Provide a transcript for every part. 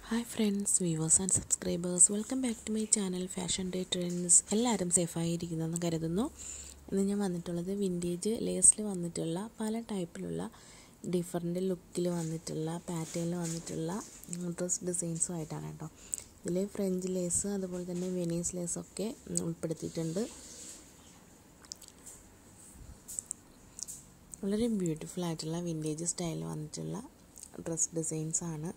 hi friends viewers and subscribers welcome back to my channel fashion day trends എല്ലാവരും സേഫായിരിക്കുന്നതെന്ന് കരുതുന്നു ഇന്ന് ഞാൻ വന്നിട്ടുള്ളത് വിൻറ്റേജ് ലേസിൽ വന്നിട്ടുള്ള പല ടൈപ്പിലുള്ള ഡിഫറെൻ്റ് ലുക്കിൽ വന്നിട്ടുള്ള പാറ്റേണിൽ വന്നിട്ടുള്ള ഡ്രസ് ഡിസൈൻസുമായിട്ടാണ് കേട്ടോ ഇതിൽ ഫ്രഞ്ച് ലേസ് അതുപോലെ തന്നെ വെനീസ് ലേസൊക്കെ ഉൾപ്പെടുത്തിയിട്ടുണ്ട് വളരെ ബ്യൂട്ടിഫുൾ ആയിട്ടുള്ള വിൻറ്റേജ് സ്റ്റൈലിൽ വന്നിട്ടുള്ള ഡ്രസ് ഡിസൈൻസ് ആണ്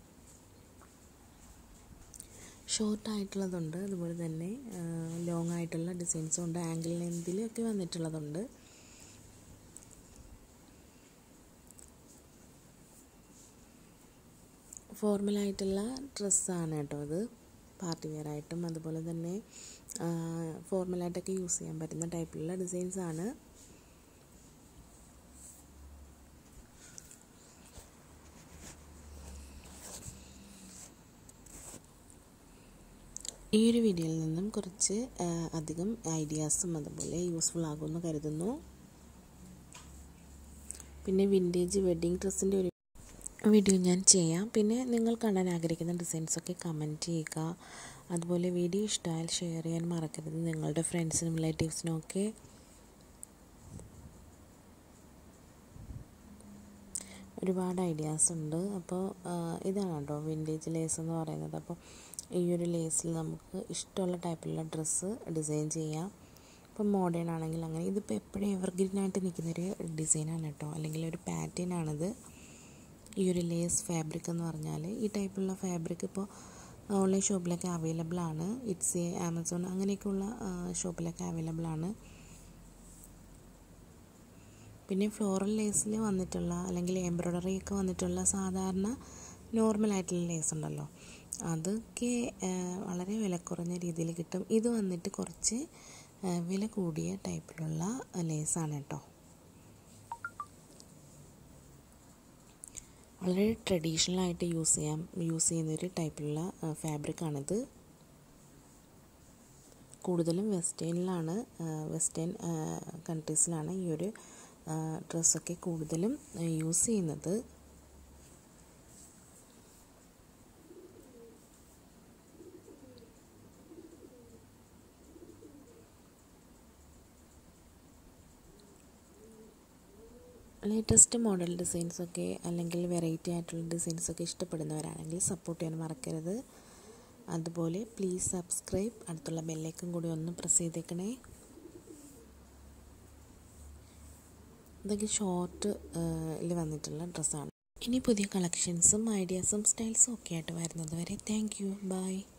ഷോർട്ട് ആയിട്ടുള്ളതുണ്ട് അതുപോലെ തന്നെ ലോങ് ആയിട്ടുള്ള ഡിസൈൻസും ഉണ്ട് ആംഗിൾ ലെന്തിലൊക്കെ വന്നിട്ടുള്ളതുണ്ട് ഫോർമലായിട്ടുള്ള ഡ്രസ്സാണ് കേട്ടോ ഇത് പാർട്ടി വെയർ ആയിട്ടും അതുപോലെ തന്നെ ഫോർമലായിട്ടൊക്കെ യൂസ് ചെയ്യാൻ പറ്റുന്ന ടൈപ്പിലുള്ള ഡിസൈൻസ് ആണ് ഈ ഒരു വീഡിയോയിൽ നിന്നും കുറച്ച് അധികം ഐഡിയാസും അതുപോലെ യൂസ്ഫുൾ ആകുമെന്ന് കരുതുന്നു പിന്നെ വിൻറ്റേജ് വെഡ്ഡിങ് ഡ്രസ്സിൻ്റെ ഒരു വീഡിയോ ഞാൻ ചെയ്യാം പിന്നെ നിങ്ങൾ കാണാൻ ആഗ്രഹിക്കുന്ന ഡിസൈൻസൊക്കെ കമൻറ്റ് ചെയ്യുക അതുപോലെ വീഡിയോ ഇഷ്ടമായാൽ ഷെയർ ചെയ്യാൻ മറക്കരുത് നിങ്ങളുടെ ഫ്രണ്ട്സിനും റിലേറ്റീവ്സിനും ഒക്കെ ഒരുപാട് ഐഡിയാസ് ഉണ്ട് അപ്പോൾ ഇതാണ് കേട്ടോ വിൻറ്റേജ് ലേസ് എന്ന് പറയുന്നത് അപ്പോൾ ഈ ഒരു ലേസിൽ നമുക്ക് ഇഷ്ടമുള്ള ടൈപ്പിലുള്ള ഡ്രസ്സ് ഡിസൈൻ ചെയ്യാം ഇപ്പം മോഡേൺ ആണെങ്കിൽ അങ്ങനെ ഇതിപ്പോൾ എപ്പോഴും എവർഗ്രീനായിട്ട് നിൽക്കുന്നൊരു ഡിസൈനാണ് കേട്ടോ അല്ലെങ്കിൽ ഒരു പാറ്റേൺ ആണിത് ഈ ഒരു ലേസ് ഫാബ്രിക് എന്ന് പറഞ്ഞാൽ ഈ ടൈപ്പുള്ള ഫാബ്രിക് ഇപ്പോൾ ഓൺലൈൻ ഷോപ്പിലൊക്കെ അവൈലബിൾ ആണ് ഇറ്റ്സ് ആമസോൺ അങ്ങനെയൊക്കെയുള്ള ഷോപ്പിലൊക്കെ അവൈലബിൾ ആണ് പിന്നെ ഫ്ലോറൽ ലേസിൽ വന്നിട്ടുള്ള അല്ലെങ്കിൽ എംബ്രോയ്ഡറി ഒക്കെ വന്നിട്ടുള്ള സാധാരണ നോർമലായിട്ടുള്ള ലേസ് ഉണ്ടല്ലോ അതൊക്കെ വളരെ വില കുറഞ്ഞ രീതിയിൽ കിട്ടും ഇത് വന്നിട്ട് കുറച്ച് വില കൂടിയ ടൈപ്പിലുള്ള ലേസാണ് കേട്ടോ വളരെ ട്രഡീഷണൽ ആയിട്ട് യൂസ് ചെയ്യാം യൂസ് ചെയ്യുന്നൊരു ടൈപ്പിലുള്ള ഫാബ്രിക്കാണിത് കൂടുതലും വെസ്റ്റേണിലാണ് വെസ്റ്റേൺ കൺട്രീസിലാണ് ഈ ഒരു ഡ്രസ്സൊക്കെ കൂടുതലും യൂസ് ചെയ്യുന്നത് ലേറ്റസ്റ്റ് മോഡൽ ഡിസൈൻസൊക്കെ അല്ലെങ്കിൽ വെറൈറ്റി ആയിട്ടുള്ള ഡിസൈൻസൊക്കെ ഇഷ്ടപ്പെടുന്നവരാണെങ്കിൽ സപ്പോർട്ട് ചെയ്യാൻ മറക്കരുത് അതുപോലെ പ്ലീസ് സബ്സ്ക്രൈബ് അടുത്തുള്ള ബെല്ലേക്കും കൂടി ഒന്ന് പ്രസ് ചെയ്തേക്കണേ ഇതൊക്കെ ഷോർട്ടിൽ വന്നിട്ടുള്ള ഡ്രസ്സാണ് ഇനി പുതിയ കളക്ഷൻസും ഐഡിയാസും സ്റ്റൈൽസും ഒക്കെ ആയിട്ട് വരുന്നത് വരെ താങ്ക് യു ബൈ